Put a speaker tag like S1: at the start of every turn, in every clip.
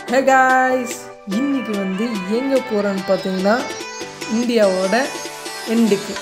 S1: hey guys இன்னைக்கு வந்து எங்கே போகிறோன்னு பார்த்தீங்கன்னா இந்தியாவோட எண்டுக்கு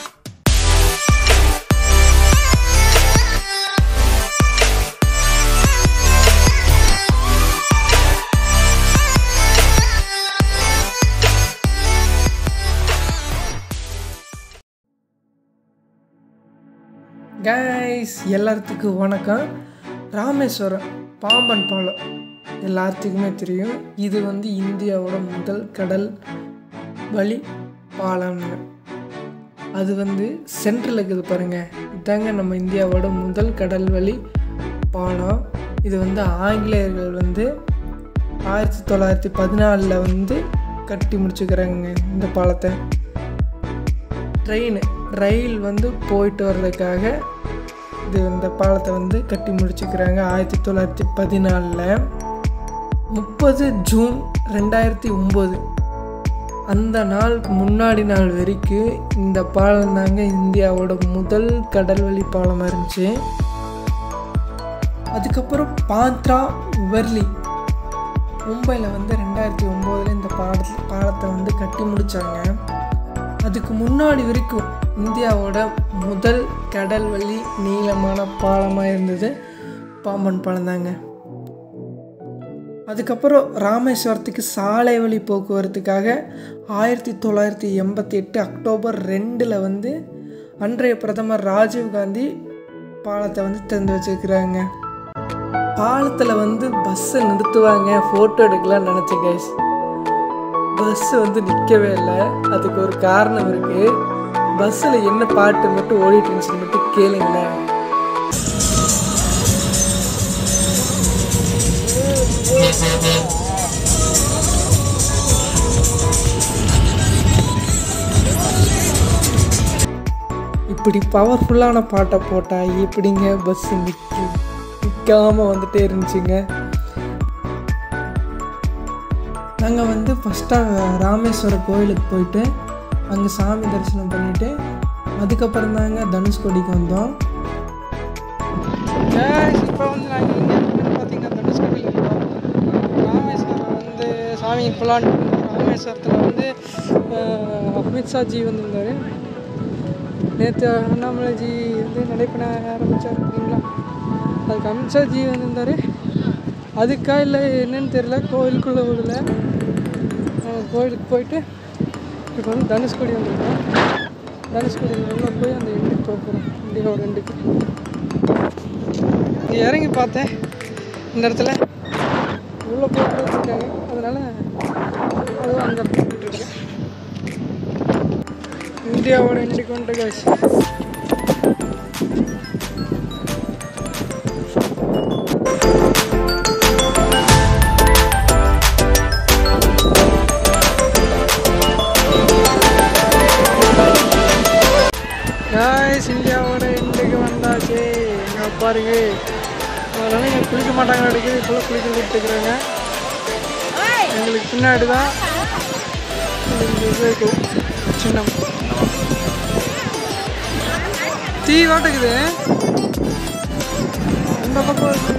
S1: கைஸ் எல்லாத்துக்கும் வணக்கம் ராமேஸ்வரம் பாம்பன் பாலம் எல்லாத்துக்குமே தெரியும் இது வந்து இந்தியாவோட முதல் கடல் வழி பாலம்னு அது வந்து சென்ட்ரல் இருக்குது பாருங்கள் இதாங்க நம்ம இந்தியாவோட முதல் கடல் வழி பாலம் இது வந்து ஆங்கிலேயர்கள் வந்து ஆயிரத்தி தொள்ளாயிரத்தி பதினாலில் வந்து கட்டி முடிச்சுக்கிறாங்க இந்த பாலத்தை ட்ரெயின் ரயில் வந்து போயிட்டு வர்றதுக்காக இது இந்த பாலத்தை வந்து கட்டி முடிச்சுக்கிறாங்க ஆயிரத்தி தொள்ளாயிரத்தி பதினாலில் முப்பது ஜூன் ரெண்டாயிரத்தி ஒம்பது அந்த நாள் முன்னாடி நாள் வரைக்கும் இந்த பாலம் தாங்க இந்தியாவோட முதல் கடல்வழி பாலமாக இருந்துச்சு அதுக்கப்புறம் பாத்ரா வெர்லி மும்பையில் வந்து ரெண்டாயிரத்தி ஒம்போதில் இந்த பாலத்தை பாலத்தை வந்து கட்டி முடித்தாங்க அதுக்கு முன்னாடி வரைக்கும் இந்தியாவோட முதல் கடல் வழி நீளமான பாலமாக இருந்தது பாம்பன் பாலம் தாங்க அதுக்கப்புறம் ராமேஸ்வரத்துக்கு சாலை வழி போக்குவரத்துக்காக ஆயிரத்தி தொள்ளாயிரத்தி எண்பத்தி எட்டு அக்டோபர் ரெண்டில் வந்து அன்றைய பிரதமர் ராஜீவ்காந்தி பாலத்தை வந்து திறந்து வச்சுருக்கிறாங்க பாலத்தில் வந்து பஸ்ஸை நிறுத்துவாங்க ஃபோட்டோ எடுக்கலாம் நினச்சேன் கைஸ் பஸ் வந்து நிற்கவே இல்லை அதுக்கு ஒரு காரணம் இருக்குது பஸ்ஸில் என்ன பாட்டு மட்டும் ஓடிட்டு இருந்துச்சுன்னு மட்டும் கேளுங்களேன் இப்படி பவர்ஃபுல்லான பாட்டை போட்டால் எப்படிங்க பஸ்ஸு நிற்கும் நிற்காமல் வந்துட்டே இருந்துச்சுங்க நாங்கள் வந்து ஃபஸ்ட்டாக ராமேஸ்வரம் கோயிலுக்கு போயிட்டு அங்கே சாமி தரிசனம் பண்ணிவிட்டு அதுக்கப்புறம் தாங்க தனுஷ்கோடிக்கு வந்தோம் இப்போ வந்து நாங்கள் இங்கே பார்த்தீங்கன்னா தனுஷ்கோடியில் இருக்கோம் ராமேஸ்வரம் வந்து சாமி இப்போலாம் ராமேஸ்வரத்தில் வந்து அமித்ஷாஜி வந்திருந்தார் நேற்று அண்ணாமலைஜி வந்து நடைபெற ஆரம்பித்தார் சரிங்களா அதுக்கு அமித்ஷாஜி வந்திருந்தார் அதுக்கா இல்லை என்னன்னு தெரியல கோயிலுக்குள்ளே விடல கோயிலுக்கு போயிட்டு இப்போ வந்து தனுஷ்கோடி வந்திருக்கோம் தனுஷ்கோடி உள்ள போய் அந்த எண்டுக்கு போக போகிறோம் இந்தியாவோட எண்டுக்கு இங்கே இறங்கி பார்த்தேன் இந்த இடத்துல உள்ளே போட்டு வச்சுருக்காங்க அதனால் அதுவும் அந்த இருக்கேன் இந்தியாவோட எண்டுக்கு வந்துட்டு காசு காய்ஸ் இந்தியாவோட எண்டுக்கு வந்தாச்சு எங்கே பாருங்க அதனால இங்கே குளிக்க மாட்டாங்க அடிக்குது இப்போலாம் குளிக்க கொடுத்துக்கிறாங்க எங்களுக்கு பின்னாடி தான் இந்த இது இருக்குது சின்னம் தீ வாட்டுக்குது இந்த பக்கம் ஒரு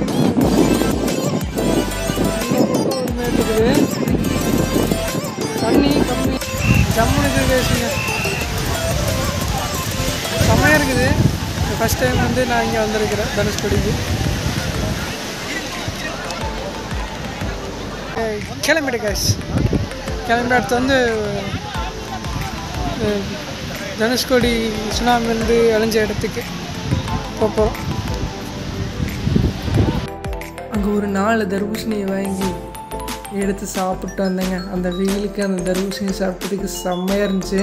S1: இந்த பக்கம் ஒரு மேட்டுக்குது தண்ணி கம்மி ஜம்முனுக்கு பேசுங்க செம்மையாக இருக்குது ஃபஸ்ட் டைம் வந்து நான் இங்கே வந்திருக்கிறேன் தனுஷ்கோடிக்கு கிளம்பிட்டு கேஸ் கிளம்பி அடுத்து வந்து அஹ், தனுஷ்கோடி சுனாமி வந்து அழிஞ்ச இடத்துக்கு போக போகிறோம் அங்கே ஒரு நாலு தர்பூசணியை வாங்கி எடுத்து சாப்பிட்டு வந்தேங்க அந்த வெயிலுக்கு அந்த தர்பூசணி சாப்பிட்டதுக்கு செம்மையாக இருந்துச்சு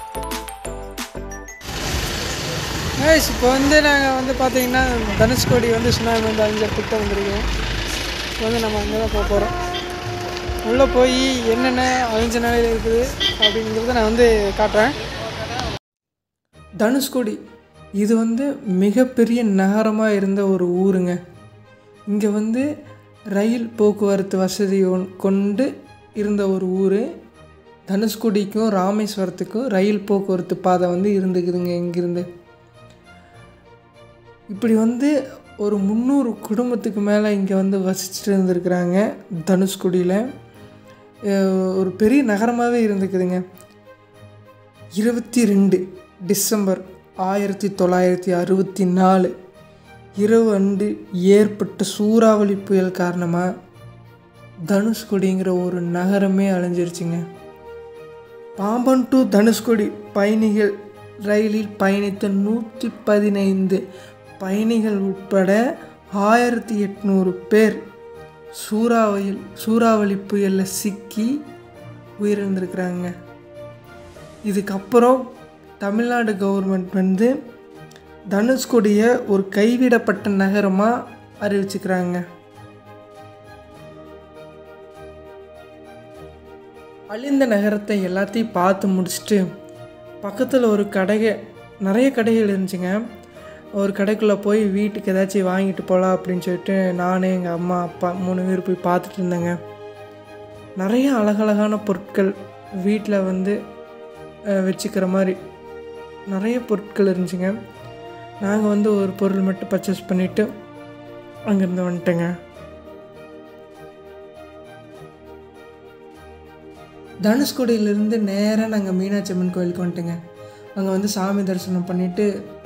S1: கைஸ் இப்போ வந்து நாங்கள் வந்து பார்த்தீங்கன்னா தனுஷ்கோடி வந்து சுனாமி வந்து அழிஞ்ச இடத்துக்கு தான் வந்திருக்கோம் இப்போ வந்து நம்ம அங்கே தான் போக போகிறோம் உள்ளே போய் என்னென்ன அழிஞ்ச நிலையில் இருக்குது அப்படிங்கிறத நான் வந்து காட்டுறேன் தனுஷ்கோடி இது வந்து மிகப்பெரிய நகரமாக இருந்த ஒரு ஊருங்க இங்கே வந்து ரயில் போக்குவரத்து வசதி ஒன்- கொண்டு இருந்த ஒரு ஊர் தனுஷ்கோடிக்கும் ராமேஸ்வரத்துக்கும் ரயில் போக்குவரத்து பாதை வந்து இருந்துக்குதுங்க இங்கிருந்து இப்படி வந்து ஒரு முந்நூறு குடும்பத்துக்கு மேலே இங்கே வந்து வசிச்சுட்டு இருந்திருக்கிறாங்க தனுஷ்கோடியில் அஹ், ஒரு பெரிய நகரமாகவே இருந்துக்குதுங்க இருபத்தி ரெண்டு டிசம்பர் ஆயிரத்தி தொள்ளாயிரத்தி அறுபத்தி நாலு இரவு அன்று ஏற்பட்ட சூறாவளி புயல் காரணமாக தனுஷ்கோடிங்கிற ஒரு நகரமே அழிஞ்சிருச்சுங்க பாம்பன் டு தனுஷ்கோடி பயணிகள் ரயிலில் பயணித்த நூற்றி பதினைந்து பயணிகள் உட்பட ஆயிரத்தி எட்நூறு பேர் சூறாவளி சூறாவளி புயலில் சிக்கி உயிரிழந்திருக்கிறாங்க இதுக்கப்புறம் தமிழ்நாடு கவர்மெண்ட் வந்து தனுஷ்கோடியை ஒரு கைவிடப்பட்ட நகரமாக அறிவிச்சுக்கிறாங்க அழிந்த நகரத்தை எல்லாத்தையும் பார்த்து முடிச்சுட்டு பக்கத்தில் ஒரு கடைக நிறைய கடைகள் இருந்துச்சுங்க ஒரு கடைக்குள்ளே போய் வீட்டுக்கு ஏதாச்சும் வாங்கிட்டு போகலாம் அப்படின்னு சொல்லிட்டு நான் எங்கள் அம்மா அப்பா மூணு பேர் போய் பார்த்துட்டு இருந்தேங்க நிறைய அழகழகான பொருட்கள் வீட்டில் வந்து அஹ், வச்சுக்கிற மாதிரி நிறைய பொருட்கள் இருந்துச்சுங்க நாங்கள் வந்து ஒரு பொருள் மட்டும் பர்ச்சேஸ் பண்ணிவிட்டு அங்கேருந்து வந்துட்டேங்க தனுஷ்கோடியிலேருந்து நேராக நாங்கள் மீனாட்சி அம்மன் கோயிலுக்கு வந்துட்டோங்க அங்கே வந்து சாமி தரிசனம் பண்ணிவிட்டு